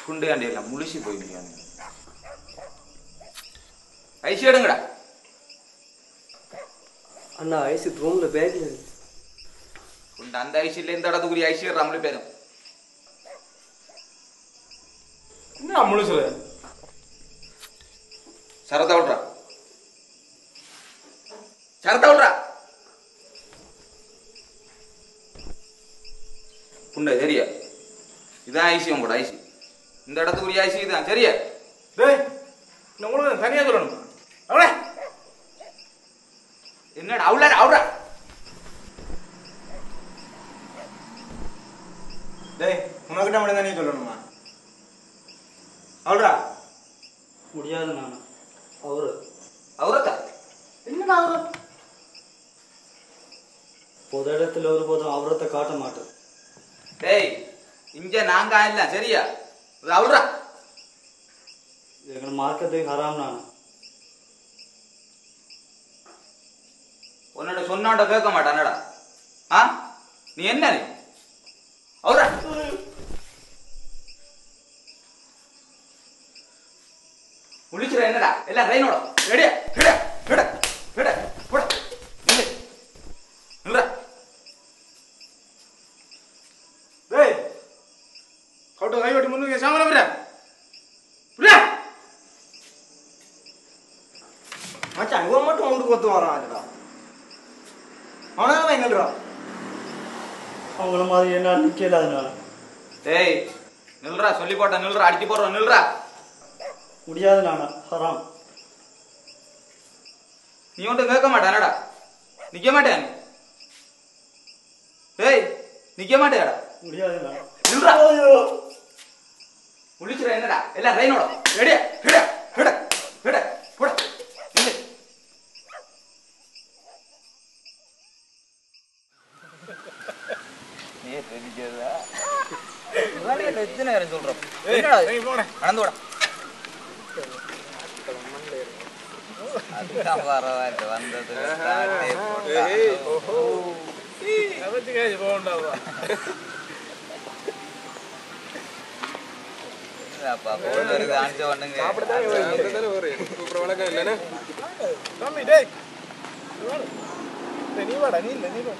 குண்டு எல்லாம் முழிச்சு போயிருக்காங்க ஐசி எடுங்கடா அண்ணா ஐசி ரூம்ல பேக்ல இருக்கு குண்டு அந்த ஐசியில் இந்த இடத்துக்குரிய ஐசி நம்மளே பேரும் என்ன முழுசுல சரத்தை விட்றா சரத்தை விட்றா புண்டை சரியா இதான் ஐசி உங்களோட ஐசி இந்த இடத்துக்குரிய ஐசி இதுதான் சரியா டேய் நான் உங்களுக்கு தனியா சொல்லணும் அவளே என்னடா அவ்வளோ அவ்வளோ டேய் உனக்கிட்ட மட்டும் தானே சொல்லணுமா அவள்ரா முடியாது நான் அவரு அவரத்தா என்னடா அவரு பொது இடத்துல ஒருபோதும் அவரத்தை காட்ட மாட்டேன் டேய் இங்க நாங்க இல்ல சரியா இது அவ்வளோ எங்களை மார்க்கத்துக்கு ஹராம் நான் உன்னோட சொன்னாண்ட கேட்க மாட்டானடா ஆ நீ என்ன நீ அவரா முழிச்சுற என்னடா எல்லாம் ரைனோட ரெடியா ரெடியா ரெட ரெட போட நில்லு நில்றா டேய் கவுட்டு கை வெட்டி முன்னுக்கு சாமல விட விட மச்சான் இவன் மட்டும் ஒன்று கொத்து வரான் அதுடா அவனால எங்கல்றா அவங்கள மாதிரி என்ன நிக்கல அதனால டேய் நில்றா சொல்லி போட்ட நில்றா அடிச்சு போடுறோம் நில்றா முடியாது நான் ஹராம் நீ ஒன்றும் கேட்க மாட்டானடா நிக்க மாட்டேன் நீ டேய் நிக்க மாட்டேடா முடியாது நான் நில்றா முழிச்சுற என்னடா எல்லாம் ரைனோட ரெடியா ரெடியா ரெட ரெட போட நில்லு எத்தனை நேரம் சொல்றோம் என்னடா இது? நடந்து விட அதுதான் பரவாயில்ல வந்தது தம்பி டேய் நீ வாடா நீ இல்ல நீ வா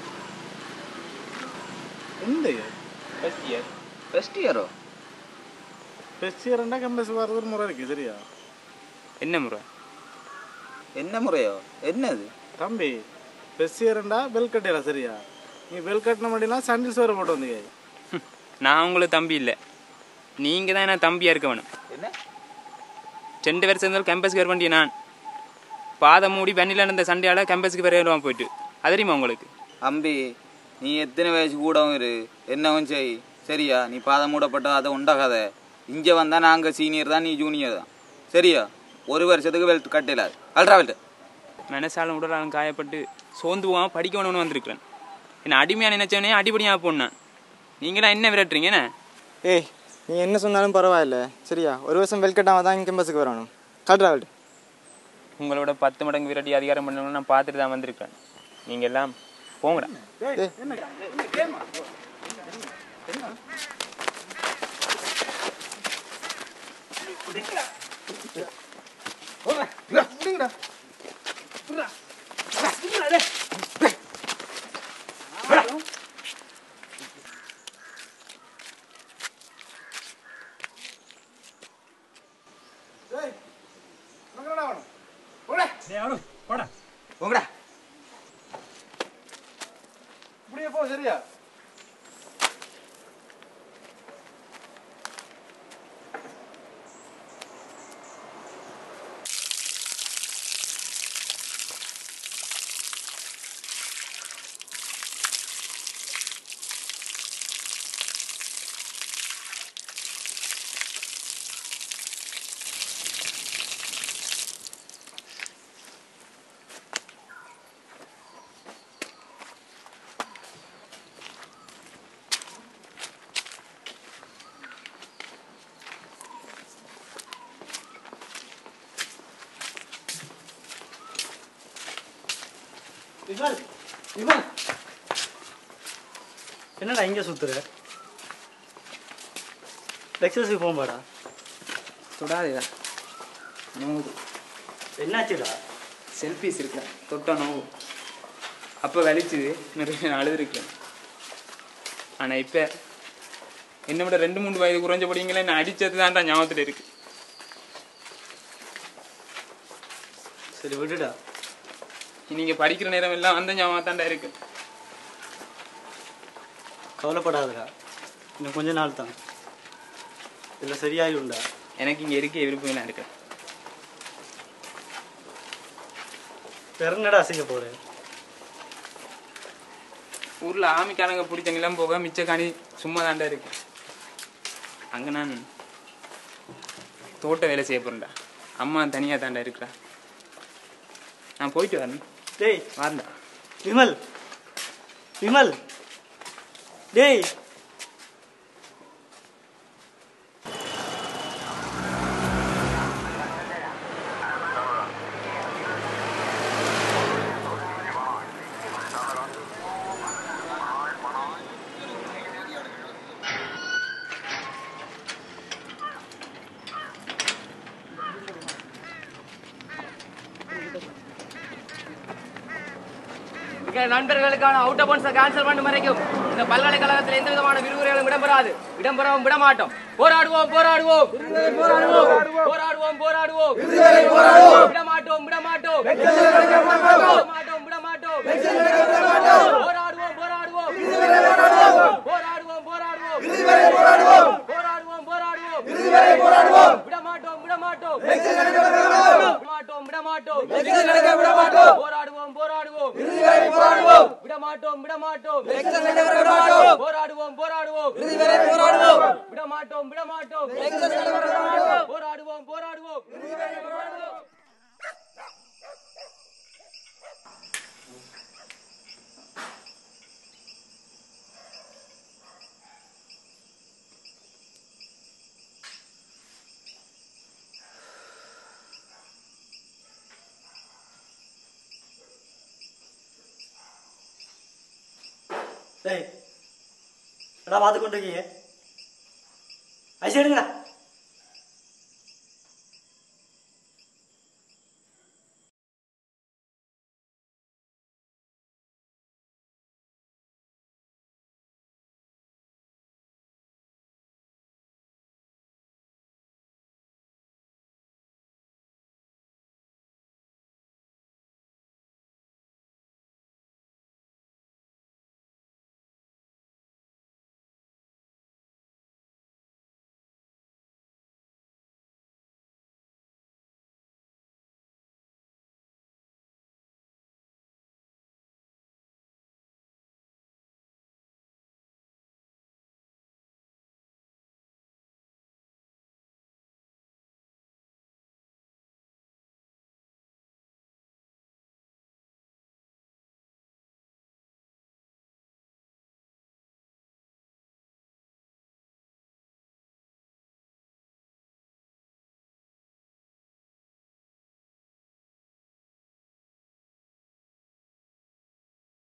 എന്ത് ஃபர்ஸ்ட் இயரோ ஃபெஸ்ட் இயர்ண்டா கம்பஸ் வரது ஒரு முறை இருக்கு சரியா என்ன முறை என்ன முறையோ என்னது தம்பி ஃபெஸ்ட் இயர்ண்டா பெல் கட்டிடா சரியா நீ பெல் கட்டின மாட்டீங்கன்னா சாண்டில்ஸ் வேறு போட்டு வந்தீங்க நான் உங்களுக்கு தம்பி இல்லை நீங்கள் தான் நான் தம்பியாக இருக்க வேணும் என்ன ரெண்டு பேர் சேர்ந்தாலும் கேம்பஸ்க்கு வர வேண்டிய நான் பாதை மூடி வெண்ணில இருந்த சண்டையால் கேம்பஸ்க்கு வர வருவான் போயிட்டு அது தெரியுமா உங்களுக்கு அம்பி நீ எத்தனை வயசு கூடவும் இரு என்னவும் செய் சரியா நீ பாதம் மூடப்பட்ட அதை உண்டாகாத இங்கே வந்தா நாங்க சீனியர் தான் நீ ஜூனியர் தான் சரியா ஒரு வருஷத்துக்கு வெல்ட் கட்டல அல்ட்ரா வெல்ட் மனசாலும் உடலாலும் காயப்பட்டு சோர்ந்து போகாமல் படிக்க வேணும்னு வந்திருக்கிறேன் என்ன அடிமையாக நினைச்சவனே அடிப்படியாக போனேன் நீங்களாம் என்ன விரட்டுறீங்க என்ன ஏய் நீ என்ன சொன்னாலும் பரவாயில்ல சரியா ஒரு வருஷம் வெல்கட்டாமல் தான் கேம்பஸுக்கு வரணும் காட்டுறா வெல்ட் உங்களோட பத்து மடங்கு விரட்டி அதிகாரம் பண்ணணும்னு நான் பார்த்துட்டு தான் வந்திருக்கேன் நீங்கள் எல்லாம் போங்கடா போங்கடா இப்படியே போ சரியா இவன் இவன் என்னடா இங்கே சுத்துற லெக்சர்ஸுக்கு போகும்பாடா தொடாதேடா நோவு என்னாச்சுடா செல்ஃபீஸ் இருக்கா தொட்டா நோவு அப்போ வலிச்சுது நிறைய நான் அழுதுருக்கேன் ஆனால் இப்போ என்னை விட ரெண்டு மூணு வயது குறைஞ்சபடிங்களே நான் அடித்தது தான்டா ஞாபகத்தில் இருக்கு சரி விட்டுடா நீங்கள் படிக்கிற நேரம் எல்லாம் அந்த ஞாபகம் தான்டா இருக்கு கவலைப்படாதடா இன்னும் கொஞ்ச நாள் தான் இதில் சரியாகிடும்டா எனக்கு இங்கே இருக்க விருப்பம் இருக்கு வேற என்னடா செய்ய போகிறேன் ஊரில் ஆமிக்காரங்க பிடிச்ச நிலம் போக மிச்ச காணி சும்மா தாண்டா இருக்கு அங்கே நான் தோட்ட வேலை செய்ய போகிறேன்டா அம்மா தனியாக தாண்டா இருக்கிறா நான் போயிட்டு வரேன் டேய் வரேன்டா விமல் விமல் டேய் இங்க நண்பர்களுக்கான அவுட் அபவுன்ஸை கேன்சல் பண்ண வரைக்கும் இந்த பல்கலைக்கழகத்தில் எந்த விதமான விரிவுரைகளும் இடம்பெறாது இடம்பெறவும் விட மாட்டோம் போராடுவோம் போராடுவோம் போராடுவோம் போராடுவோம் போராடுவோம் விட மாட்டோம் விட மாட்டோம் விட மாட்டோம் விட மாட்டோம் போராடுவோம் போராடுவோம் போராடுவோம் போராடுவோம் போராடுவோம் போராடுவோம் விட மாட்டோம் விட மாட்டோம் மாட்டோம் விட மாட்டோம் போராடுவோம் போராடுவோம் விட மாட்டோம் விட மாட்டோம் போராடுவோம் போராடுவோம் விட மாட்டோம் விட மாட்டோம் போராடுவோம் போராடுவோம் டேய் என்னடா பார்த்து கொண்டு இருக்கீங்க ஐசி எடுங்கடா